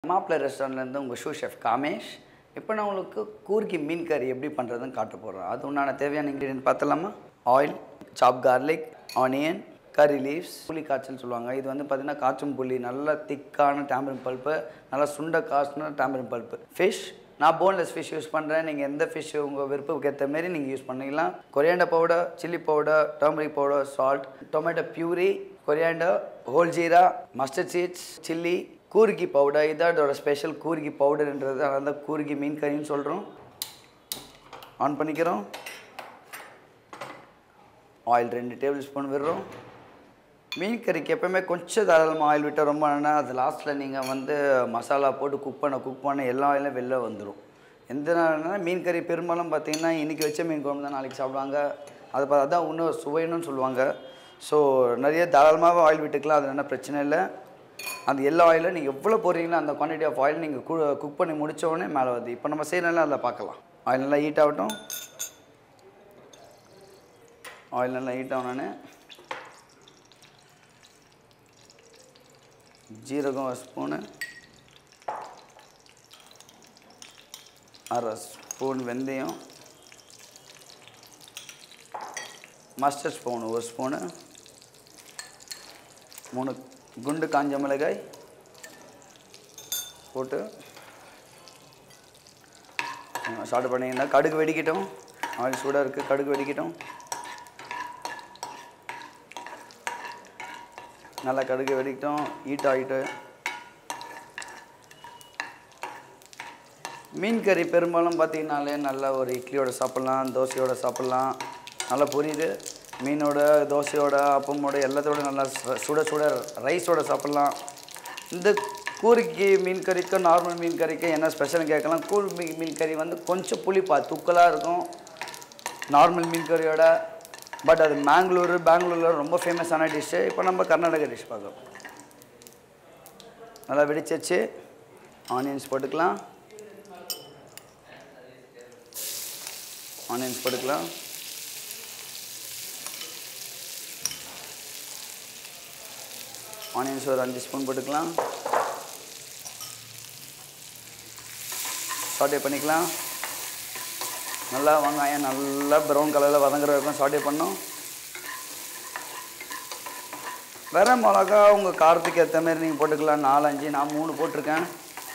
மாப்பிள்ளை ரெஸ்டாரண்ட்லேருந்து உங்கள் shoe chef Kamesh இப்போ நான் உங்களுக்கு கூர்க்கி மீன் கறி எப்படி பண்ணுறதுன்னு காட்ட போகிறேன் அது உண்டான தேவையான இன்க்ரீடியன்ட் பார்த்தலாமா oil chop garlic onion curry leaves புளி காய்ச்சல் சொல்லுவாங்க இது வந்து பார்த்தீங்கன்னா காய்ச்சும் புளி நல்லா திக்கான டேம்பரின் பல்ப்பு நல்லா சுண்ட காசுன டேம்பரின் பல்ப்பு ஃபிஷ் நான் போன்லெஸ் ஃபிஷ் யூஸ் பண்ணுறேன் நீங்கள் எந்த ஃபிஷ் உங்கள் விருப்பத்துக்கு ஏற்ற மாரி நீங்கள் யூஸ் பண்ணிக்கலாம் coriander powder chilli powder turmeric powder salt tomato puree coriander whole jeera mustard seeds chilli கூர்கி பவுடர் இதான் இதோட ஸ்பெஷல் கூர்கி பவுடர்ன்றது அதனால தான் கூர்கி மீன் கறின்னு சொல்கிறோம் ஆன் பண்ணிக்கிறோம் ஆயில் ரெண்டு டேபிள் ஸ்பூன் விடுறோம் மீன் கறிக்கு எப்போவுமே கொஞ்சம் தாராளமாக ஆயில் விட்டால் ரொம்ப நல்லா அது லாஸ்ட்டில் நீங்கள் வந்து மசாலா போட்டு குக் பண்ண குக் பண்ண எல்லா ஆயிலும் வெளில வந்துடும் எந்த நாள்னா மீன் கறி பெரும்பாலும் பார்த்தீங்கன்னா இன்றைக்கி வச்ச மீன் குழம்பு தான் நாளைக்கு சாப்பிடுவாங்க அது பார்த்தா தான் இன்னும் சுவைன்னு சொல்லுவாங்க ஸோ நிறைய தாராளமாக ஆயில் விட்டுக்கலாம் அது என்ன பிரச்சனை இல்லை அந்த எல்லா ஆயிலும் நீங்கள் எவ்வளோ போடுறீங்களோ அந்த குவான்டிட்டி ஆஃப் ஆயில் நீங்கள் குக் பண்ணி முடிச்ச உடனே மேலே வருது இப்போ நம்ம செய்யறதுனால அதில் பார்க்கலாம் ஆயில் நல்லா ஹீட் ஆகட்டும் ஆயில் நல்லா ஹீட் ஆகணுன்னு ஜீரகம் ஒரு ஸ்பூனு அரை ஸ்பூன் வெந்தயம் மஸ்டர்ட் ஸ்பூன் ஒரு ஸ்பூனு மூணு குண்டு காஞ்ச மிளகாய் போட்டு ஸ்டார்ட் பண்ணிங்கன்னா கடுகு வெடிக்கட்டும் ஆயில் சூடாக இருக்குது கடுகு வெடிக்கட்டும் நல்லா கடுகு வெடிக்கட்டும் ஹீட் ஆகிட்டு மீன் கறி பெரும்பாலும் பார்த்தீங்கனாலே நல்லா ஒரு இட்லியோட சாப்பிட்லாம் தோசையோட சாப்பிட்லாம் நல்லா புரியுது மீனோட தோசையோட அப்பமோட எல்லாத்தோட நல்லா சு- சுட சுட ரைஸோட சாப்பிட்லாம் இந்த கூரிக்கு மீன் கறிக்கும் நார்மல் மீன் கறிக்கும் என்ன ஸ்பெஷல்னு கேட்கலாம் கூழ் மீ மீன் கறி வந்து கொஞ்சம் புளிப்பா தூக்கலாக இருக்கும் நார்மல் மீன் கறியோட பட் அது மேங்களூர் பெங்களூரில் ரொம்ப ஃபேமஸான டிஷ்ஷு இப்போ நம்ம கர்நாடகா டிஷ் பார்க்கலாம் நல்லா வெடிச்சிச்சு ஆனியன்ஸ் போட்டுக்கலாம் ஆனியன்ஸ் போட்டுக்கலாம் ஆனியன்ஸ் ஒரு அஞ்சு ஸ்பூன் போட்டுக்கலாம் சாட்டே பண்ணிக்கலாம் நல்லா வெங்காயம் நல்லா ப்ரௌன் கலரில் வதங்குற வரைக்கும் சாட்டே பண்ணோம் வேற மிளகா உங்கள் காரத்துக்கு ஏற்ற மாதிரி நீங்கள் போட்டுக்கலாம் நாலு அஞ்சு நான் மூணு போட்டிருக்கேன்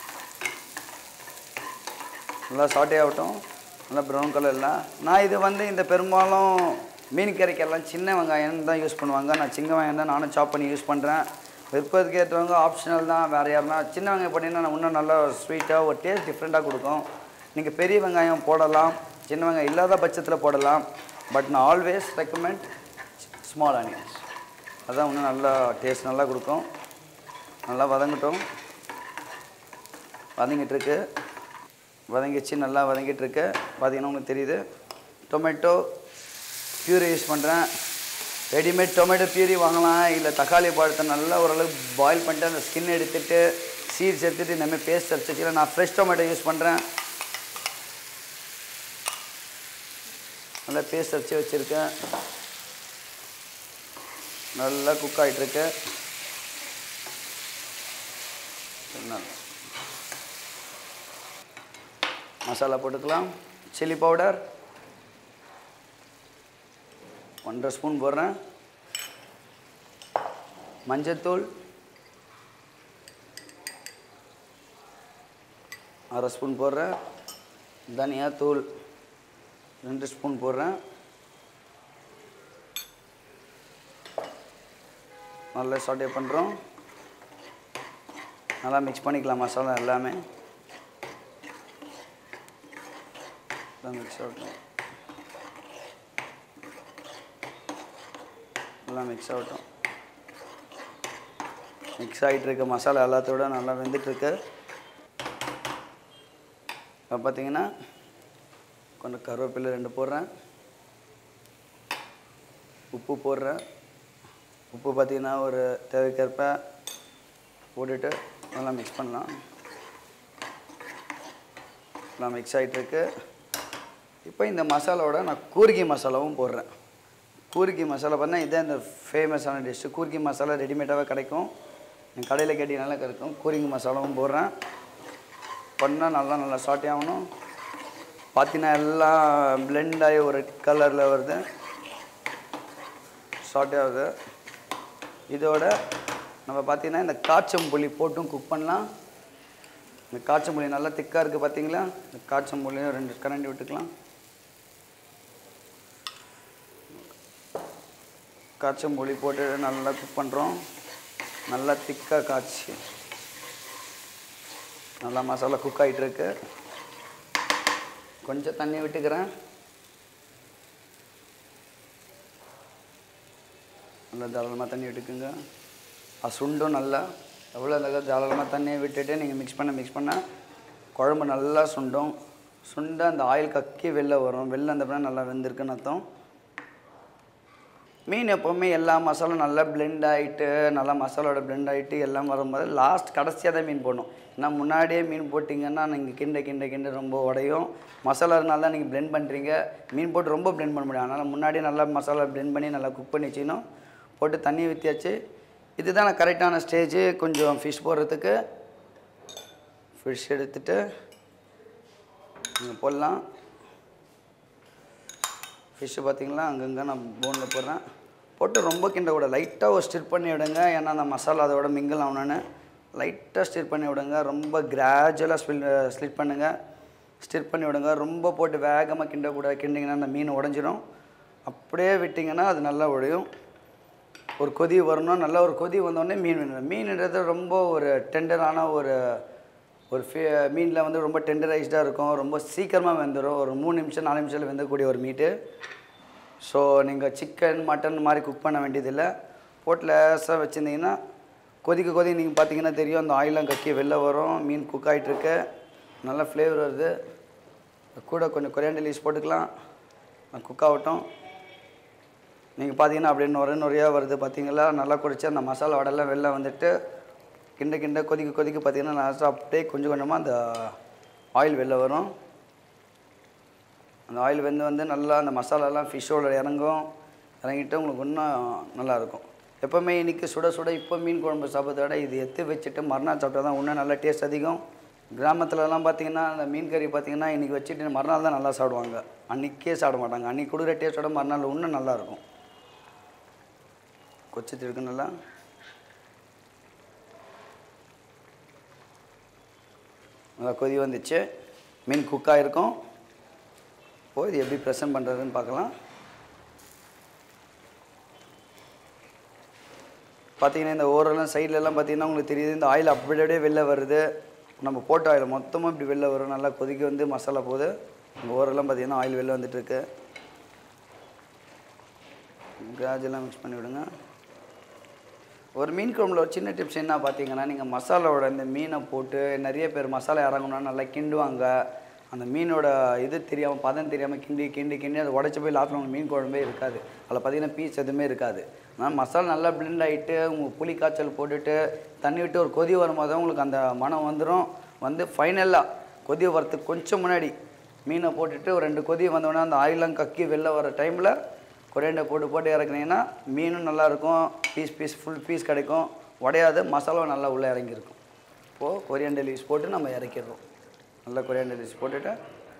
நல்லா சாட்டே ஆகட்டும் நல்லா ப்ரௌன் கலரில் நான் இது வந்து இந்த பெரும்பாலும் மீன் கறிக்கெல்லாம் சின்ன வெங்காயம் தான் யூஸ் பண்ணுவாங்க நான் சின்ன வெங்காயம் தான் நானும் சாப் பண்ணி யூஸ் பண்ணுறேன் விருப்பத்துக்கு ஏற்றவங்க ஆப்ஷனல் தான் வேறு யாருனா சின்ன வெங்காயம் போட்டிங்கன்னா நான் இன்னும் நல்லா ஸ்வீட்டாக ஒரு டேஸ்ட் டிஃப்ரெண்ட்டாக கொடுக்கும் நீங்கள் பெரிய வெங்காயம் போடலாம் சின்ன வெங்காயம் இல்லாத பட்சத்தில் போடலாம் பட் நான் ஆல்வேஸ் ரெக்கமெண்ட் ஸ்மால் ஆனியன்ஸ் அதான் இன்னும் நல்லா டேஸ்ட் நல்லா கொடுக்கும் நல்லா வதங்கட்டும் வதங்கிட்டு இருக்கு வதங்கிச்சு நல்லா வதங்கிட்டு இருக்கு பார்த்தீங்கன்னா உங்களுக்கு தெரியுது டொமேட்டோ பியூரி யூஸ் பண்ணுறேன் ரெடிமேட் டொமேட்டோ பியூரி வாங்கலாம் இல்லை தக்காளி பழத்தை நல்லா ஓரளவுக்கு பாயில் பண்ணிட்டு அந்த ஸ்கின் எடுத்துட்டு சீட்ஸ் எடுத்துட்டு இந்த மாதிரி பேஸ்ட் அரைச்சி வச்சுக்கலாம் நான் ஃப்ரெஷ் டொமேட்டோ யூஸ் பண்ணுறேன் நல்லா பேஸ்ட் அரைச்சி வச்சுருக்கேன் நல்லா குக் ஆகிட்டுருக்கு மசாலா போட்டுக்கலாம் சில்லி பவுடர் ஒன்றரை ஸ்பூன் போடுறேன் மஞ்சத்தூள் அரை ஸ்பூன் போடுறேன் தனியாத்தூள் ரெண்டு ஸ்பூன் போடுறேன் நல்லா சாட்டே பண்ணுறோம் நல்லா மிக்ஸ் பண்ணிக்கலாம் மசாலா எல்லாமே நல்லா மிக்ஸ் ஆகட்டும் எல்லாம் மிக்ஸ் ஆகட்டும் மிக்ஸ் ஆகிட்டு இருக்க மசாலா எல்லாத்தோட நல்லா வெந்துட்டுருக்கு இப்போ பார்த்தீங்கன்னா கொஞ்சம் கருவேப்பிலை ரெண்டு போடுறேன் உப்பு போடுறேன் உப்பு பார்த்தீங்கன்னா ஒரு தேவைக்கேற்ப போட்டுட்டு நல்லா மிக்ஸ் பண்ணலாம் நல்லா மிக்ஸ் ஆகிட்டுருக்கு இப்போ இந்த மசாலாவோட நான் கூர்கி மசாலாவும் போடுறேன் கூர்கி மசாலா பார்த்தா இதுதான் இந்த ஃபேமஸான டிஷ்ஷு கூர்கி மசாலா ரெடிமேடாகவே கிடைக்கும் நீங்கள் கடையில் கேட்டிங்கனால கிடைக்கும் கூர்கி மசாலாவும் போடுறேன் பண்ணால் நல்லா நல்லா சாட்டே ஆகணும் பார்த்தீங்கன்னா எல்லாம் blend ஆகி ஒரு கலரில் வருது சாட்டே ஆகுது இதோட நம்ம பார்த்தீங்கன்னா இந்த காய்ச்சம்புளி போட்டும் குக் பண்ணலாம் இந்த காய்ச்சம்புளி நல்லா திக்காக இருக்குது பார்த்தீங்களா இந்த காய்ச்சம்புளியும் ரெண்டு கரண்டி விட்டுக்கலாம் காய்ச்சம்புளி போட்டு நல்லா குக் பண்ணுறோம் நல்லா திக்காக காய்ச்சி நல்லா மசாலா குக் ஆகிட்டு இருக்கு கொஞ்சம் தண்ணி விட்டுக்கிறேன் நல்லா தாராளமாக தண்ணி விட்டுக்குங்க அது சுண்டும் நல்லா எவ்வளோ நல்லா தாராளமாக தண்ணியை விட்டுட்டு நீங்கள் மிக்ஸ் பண்ண மிக்ஸ் பண்ண குழம்பு நல்லா சுண்டும் சுண்ட அந்த ஆயில் கக்கி வெளில வரும் வெளில அந்த பண்ண நல்லா வெந்திருக்குன்னு அர்த்தம் மீன் எப்போவுமே எல்லா மசாலும் நல்லா blend ஆகிட்டு நல்லா மசாலோட blend ஆகிட்டு எல்லாம் வரும்போது லாஸ்ட் கடைசியாக தான் மீன் போடணும் ஏன்னா முன்னாடியே மீன் போட்டிங்கன்னா நீங்கள் கிண்ட கிண்ட கிண்ட ரொம்ப உடையும் மசாலானால தான் நீங்கள் blend பண்ணுறீங்க மீன் போட்டு ரொம்ப blend பண்ண முடியும் அதனால் முன்னாடியே நல்லா மசாலா blend பண்ணி நல்லா குக் பண்ணி வச்சுக்கணும் போட்டு தண்ணி ஊற்றியாச்சு இதுதான் கரெக்டான ஸ்டேஜ் கொஞ்சம் ஃபிஷ் போடுறதுக்கு ஃபிஷ் எடுத்துட்டு நீங்கள் போடலாம் ஃபிஷ்ஷு பார்த்தீங்களா அங்கங்கே நான் போனில் போடுறேன் போட்டு ரொம்ப கிண்ட கூட லைட்டாக ஒரு ஸ்டிர் பண்ணி விடுங்க ஏன்னா அந்த மசாலா அதோட மிங்கிள் ஆகணுன்னு லைட்டாக ஸ்டிர் பண்ணி விடுங்க ரொம்ப கிராஜுவலாக ஸ்பில் ஸ்லிட் பண்ணுங்கள் ஸ்டிர் பண்ணி விடுங்க ரொம்ப போட்டு வேகமாக கிண்டக்கூடாது கிண்டிங்கன்னா அந்த மீன் உடஞ்சிரும் அப்படியே விட்டிங்கன்னா அது நல்லா உடையும் ஒரு கொதி வரணும் நல்ல ஒரு கொதி வந்தோடனே மீன் வேணும் மீன்ன்றது ரொம்ப ஒரு டெண்டரான ஒரு ஒரு ஃபே மீனில் வந்து ரொம்ப டெண்டரைஸ்டாக இருக்கும் ரொம்ப சீக்கிரமாக வெந்துடும் ஒரு மூணு நிமிஷம் நாலு நிமிஷத்தில் வெந்தக்கூடிய ஒரு மீட்டு ஸோ நீங்கள் சிக்கன் மட்டன் மாதிரி குக் பண்ண வேண்டியதில்லை போட்டு லேசாக வச்சுருந்தீங்கன்னா கொதிக்க கொதி நீங்கள் பார்த்தீங்கன்னா தெரியும் அந்த ஆயிலாம் கக்கி வெளில வரும் மீன் குக் ஆகிட்டுருக்கு நல்ல ஃப்ளேவர் வருது கூட கொஞ்சம் கொரியாண்டர் லீஸ் போட்டுக்கலாம் குக் ஆகட்டும் நீங்கள் பார்த்தீங்கன்னா அப்படியே நுர நுறையாக வருது பார்த்தீங்களா நல்லா குடிச்சு அந்த மசாலா வடைலாம் வெளில வந்துட்டு கிண்ட கிண்ட கொதிக்க கொதிக்க பார்த்தீங்கன்னா லாஸ்ட்டாக அப்படியே கொஞ்சம் கொஞ்சமாக அந்த ஆயில் வெளில வரும் அந்த ஆயில் வெந்து வந்து நல்லா அந்த மசாலாலாம் ஃபிஷ்ஷோட இறங்கும் இறங்கிட்டு உங்களுக்கு இன்னும் நல்லாயிருக்கும் எப்போவுமே இன்றைக்கி சுட சுட இப்போ மீன் குழம்பு சாப்பிட்றத விட இது எடுத்து வச்சுட்டு மறுநாள் சாப்பிட்டா தான் இன்னும் நல்லா டேஸ்ட் அதிகம் கிராமத்துலலாம் பார்த்தீங்கன்னா அந்த மீன் கறி பார்த்தீங்கன்னா இன்றைக்கி வச்சுட்டு மறுநாள் தான் நல்லா சாப்பிடுவாங்க அன்றைக்கே சாப்பிட மாட்டாங்க அன்றைக்கி கொடுக்குற டேஸ்ட்டோட மறுநாள் இன்னும் நல்லாயிருக்கும் கொச்சிட்டு இருக்கு நல்லா நல்லா கொதி வந்துச்சு மீன் குக்காக இருக்கும் இப்போ இது எப்படி ப்ரெசன்ட் பண்ணுறதுன்னு பார்க்கலாம் பார்த்தீங்கன்னா இந்த ஓரெல்லாம் சைட்லலாம் பார்த்தீங்கன்னா உங்களுக்கு தெரியுது இந்த ஆயில் அப்படி அப்படியே வெளில வருது நம்ம போட்ட ஆயில் மொத்தமாக இப்படி வெளில வரும் நல்லா கொதிக்க வந்து மசாலா போகுது இந்த ஓரெல்லாம் பார்த்தீங்கன்னா ஆயில் வெளில வந்துட்டுருக்கு கிராஜெல்லாம் மிக்ஸ் பண்ணி விடுங்க ஒரு மீன் குழம்புல ஒரு சின்ன டிப்ஸ் என்ன பார்த்தீங்கன்னா நீங்கள் மசாலாவோட இந்த மீனை போட்டு நிறைய பேர் மசாலா இறங்கணும்னா நல்லா கிண்டுவாங்க அந்த மீனோட இது தெரியாமல் பதம் தெரியாமல் கிண்டி கிண்டி கிண்டி அதை உடச்சி போய் லாஸ்ட்டில் உங்களுக்கு மீன் குழம்பே இருக்காது அதில் பார்த்தீங்கன்னா பீஸ் எதுவுமே இருக்காது ஆனால் மசாலா நல்லா பிளெண்ட் ஆகிட்டு உங்கள் புளி காய்ச்சல் போட்டுட்டு தண்ணி விட்டு ஒரு கொதி வரும்போது தான் உங்களுக்கு அந்த மனம் வந்துடும் வந்து ஃபைனலாக கொதி வரத்துக்கு கொஞ்சம் முன்னாடி மீனை போட்டுட்டு ஒரு ரெண்டு கொதி வந்தோடனே அந்த ஆயிலாம் கக்கி வெளில வர டைமில் கொரியாண்டை போட்டு போட்டு இறக்குனீங்கன்னா மீனும் நல்லாயிருக்கும் பீஸ் பீஸ் ஃபுல் பீஸ் கிடைக்கும் உடையாது மசாலாவும் நல்லா உள்ளே இறங்கியிருக்கும் இப்போது கொரியாண்டர் லீவ்ஸ் போட்டு நம்ம இறக்கிடுறோம் நல்லா கொரியாண்டர் லீவ்ஸ் போட்டுட்டு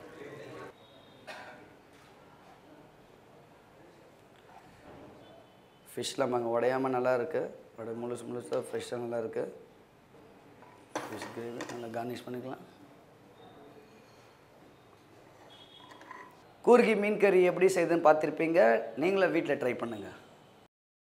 ஃபிஷ்லாம் அங்கே உடையாமல் நல்லா இருக்குது உடைய முழுசு முழுசாக ஃப்ரெஷ்ஷாக நல்லா இருக்குது ஃபிஷ் கிரேவி நல்லா கார்னிஷ் பண்ணிக்கலாம் கூர்கி மீன் கறி எப்படி செய்யுதுன்னு பார்த்துருப்பீங்க நீங்களும் வீட்டில் ட்ரை பண்ணுங்கள்